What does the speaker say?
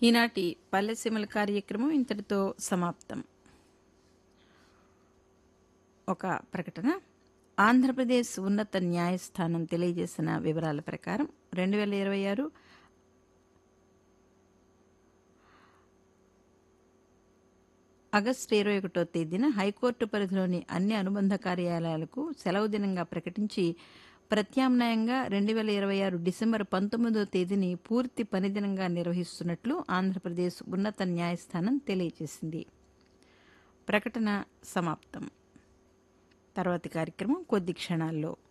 ఈనాటి పల్లెసీమల కార్యక్రమం ఇంతటితో సమాప్తం ఒక ప్రకటన ఆంధ్రప్రదేశ్ ఉన్నత న్యాయస్థానం తెలియజేసిన వివరాల ప్రకారం రెండు వేల ఇరవై ఆరు ఆగస్టు ఇరవై ఒకటో తేదీన హైకోర్టు పరిధిలోని అన్ని అనుబంధ కార్యాలయాలకు సెలవు దినంగా ప్రకటించి ప్రత్యామ్నాయంగా రెండు వేల ఇరవై ఆరు డిసెంబర్ పంతొమ్మిదో తేదీని పూర్తి పనిదినంగా నిర్వహిస్తున్నట్లు ఆంధ్రప్రదేశ్ ఉన్నత న్యాయస్థానం తెలియజేసింది ప్రకటన సమాప్తం తర్వాతి కార్యక్రమం కొద్ది క్షణాల్లో